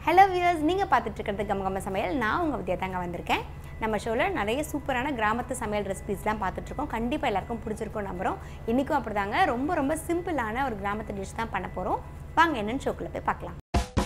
hello wears நீங்கள் பார்த்துட்டு இருக்கிறது கம கம சமையல் நான் உங்கள் வித்யா தாங்க வந்திருக்கேன் நம்ம ஷோவில் நிறைய சூப்பரான கிராமத்து சமையல் ரெசிபிஸ் தான் பார்த்துட்ருக்கோம் கண்டிப்பாக எல்லாருக்கும் பிடிச்சிருக்கும் நம்புகிறோம் இன்றைக்கும் அப்படிதாங்க ரொம்ப ரொம்ப சிம்பிளான ஒரு கிராமத்து டிஷ் தான் பண்ண போகிறோம் வாங்க என்னன்னு ஷோக்குள்ள போய் பார்க்கலாம்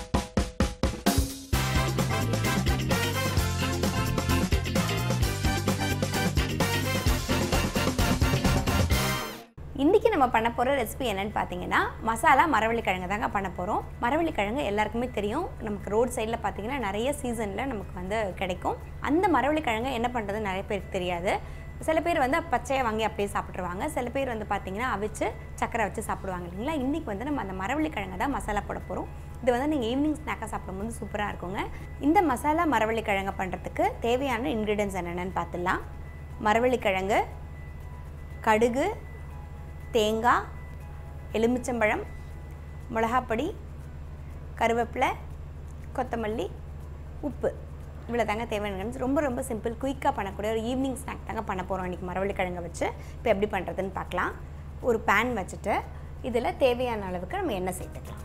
இன்றைக்கி நம்ம பண்ண போகிற ரெசிபி என்னன்னு பார்த்தீங்கன்னா மசாலா மரவள்ளிக்கிழங்கு தாங்க பண்ண போகிறோம் மரவள்ளிக்கிழங்கு எல்லாருக்குமே தெரியும் நமக்கு ரோட் சைடில் பார்த்தீங்கன்னா நிறைய சீசனில் நமக்கு வந்து கிடைக்கும் அந்த மரவள்ளிக்கிழங்கு என்ன பண்ணுறது நிறைய பேருக்கு தெரியாது சில பேர் வந்து பச்சையை வாங்கி அப்படியே சாப்பிட்ருவாங்க சில பேர் வந்து பார்த்தீங்கன்னா அவிச்சு சக்கரை வச்சு சாப்பிடுவாங்க இல்லைங்களா இன்றைக்கி வந்து நம்ம அந்த மரவள்ளிக்கிழங்கு தான் மசாலா போட போகிறோம் இது வந்து நீங்கள் ஈவினிங் ஸ்நாக்காக சாப்பிடும்போது சூப்பராக இருக்குங்க இந்த மசாலா மரவள்ளிக்கிழங்கு பண்ணுறதுக்கு தேவையான இன்க்ரீடியன்ஸ் என்னென்னு பார்த்துடலாம் மரவள்ளிக்கிழங்கு கடுகு தேங்காய் எலுமிச்சம்பழம் மிளகாப்பொடி கருவேப்பிலை கொத்தமல்லி உப்பு இவ்வளோ தாங்க தேவையான ரொம்ப ரொம்ப சிம்பிள் குயிக்காக பண்ணக்கூடிய ஒரு ஈவினிங் ஸ்நாக் தாங்க பண்ண போகிறோம் இன்றைக்கி மரவள்ளிக்கிழங்கை வச்சு இப்போ எப்படி பண்ணுறதுன்னு பார்க்கலாம் ஒரு பேன் வச்சுட்டு இதில் தேவையான அளவுக்கு நம்ம எண்ணெய் சேர்த்துக்கலாம்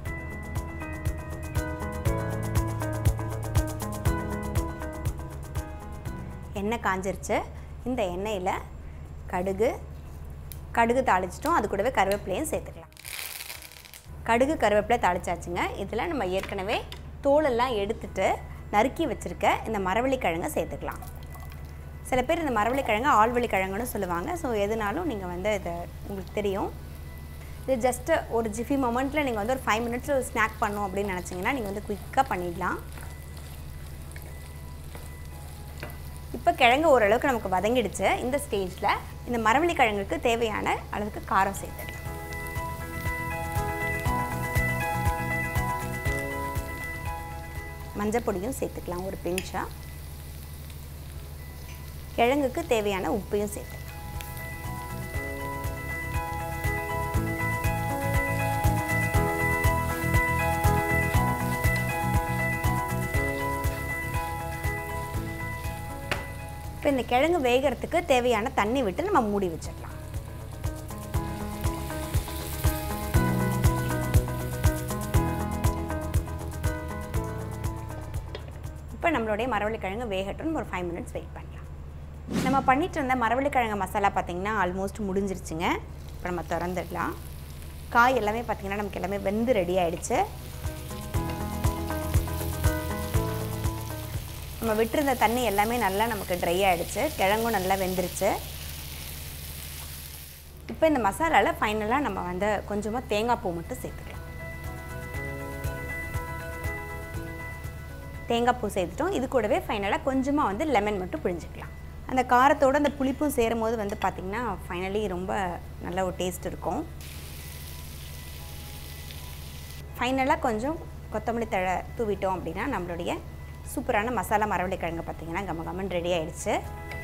எண்ணெய் காஞ்சிருச்சு இந்த எண்ணெயில் கடுகு கடுகு தாளிச்சிட்டோம் அது கூடவே கருவேப்பிலையும் சேர்த்துக்கலாம் கடுகு கருவேப்பிலை தாளிச்சாச்சுங்க இதில் நம்ம ஏற்கனவே தோலெல்லாம் எடுத்துட்டு நறுக்கி வச்சுருக்க இந்த மரவள்ளிக்கிழங்கை சேர்த்துக்கலாம் சில பேர் இந்த மரவள்ளிக்கிழங்கு ஆழ்வள்ளிக்கிழங்குன்னு சொல்லுவாங்க ஸோ எதுனாலும் நீங்கள் வந்து இதை உங்களுக்கு தெரியும் இது ஜஸ்ட்டு ஒரு ஜிஃபி மொமெண்ட்டில் நீங்கள் வந்து ஒரு ஃபைவ் மினிட்ஸ் ஸ்நாக் பண்ணோம் அப்படின்னு நினச்சிங்கன்னா நீங்கள் வந்து குயிக்காக பண்ணிடலாம் இப்போ கிழங்கு ஓரளவுக்கு நமக்கு வதங்கிடுச்சு இந்த ஸ்டேஜில் இந்த மரவள்ளி கிழங்குக்கு தேவையான அளவுக்கு காரம் சேர்த்துக்கலாம் மஞ்சள் பொடியும் சேர்த்துக்கலாம் ஒரு பிஞ்சாக கிழங்குக்கு தேவையான உப்பையும் சேர்த்துக்கலாம் இப்போ இந்த கிழங்கு வேகிறதுக்கு தேவையான தண்ணி விட்டு நம்ம மூடி வச்சிடலாம் இப்போ நம்மளுடைய மரவள்ளிக்கிழங்கு வேகட்டும்னு ஒரு ஃபைவ் மினிட்ஸ் வெயிட் பண்ணலாம் நம்ம பண்ணிட்டு இருந்த மரவள்ளிக்கிழங்கு மசாலா பார்த்திங்கன்னா ஆல்மோஸ்ட் முடிஞ்சிருச்சுங்க இப்போ நம்ம திறந்துடலாம் காய் எல்லாமே பார்த்திங்கன்னா நமக்கு எல்லாமே வெந்து ரெடி ஆகிடுச்சு நம்ம விட்டுருந்த தண்ணி எல்லாமே நல்லா நமக்கு ட்ரை ஆகிடுச்சு கிழங்கும் நல்லா வெந்துருச்சு இப்போ இந்த மசாலாவில் ஃபைனலாக நம்ம வந்து கொஞ்சமாக தேங்காய் பூ மட்டும் சேர்த்துக்கலாம் தேங்காய் பூ சேர்த்துட்டோம் இது கூடவே ஃபைனலாக கொஞ்சமாக வந்து லெமன் மட்டும் பிழிஞ்சிக்கலாம் அந்த காரத்தோடு அந்த புளிப்பும் சேரும் போது வந்து பார்த்திங்கன்னா ஃபைனலி ரொம்ப நல்ல ஒரு டேஸ்ட் இருக்கும் ஃபைனலாக கொஞ்சம் கொத்தமல்லி தழை தூவிட்டோம் அப்படின்னா நம்மளுடைய சூப்பரான மசாலா மரவள்ளி கிழங்கு பார்த்தீங்கன்னா கம கமன் ரெடி ஆயிடுச்சு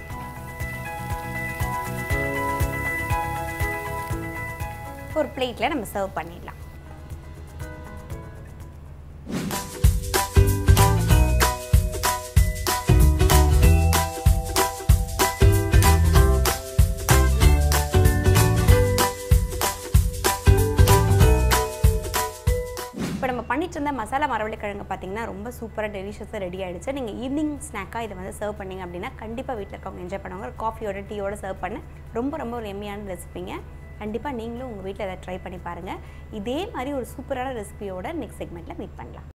ஒரு பிளேட்டில் நம்ம சர்வ் பண்ணிடலாம் இப்போ நம்ம பண்ணிட்டு இருந்த மசாலா மரவள்ளிக்கிழங்கு பார்த்தீங்கன்னா ரொம்ப சூப்பராக டெலிஷியஸாக ரெடி ஆகிடுச்சு நீங்கள் ஈவினிங் ஸ்நாக்காக இதை வந்து சர்வ் பண்ணிங்க அப்படின்னா கண்டிப்பாக வீட்டில் இருக்கவங்க என்ஜாய் பண்ணுவாங்க காஃபியோட டீயோட சர்வ் பண்ண ரொம்ப ரொம்ப ஒரு எம்மியான ரெசிபிங்க கண்டிப்பாக நீங்களும் உங்கள் வீட்டில் அதை ட்ரை பண்ணி பாருங்கள் இதே மாதிரி ஒரு சூப்பரான ரெசிபியோட நெக்ஸ்ட் செக்மெண்ட்டில் மீட் பண்ணலாம்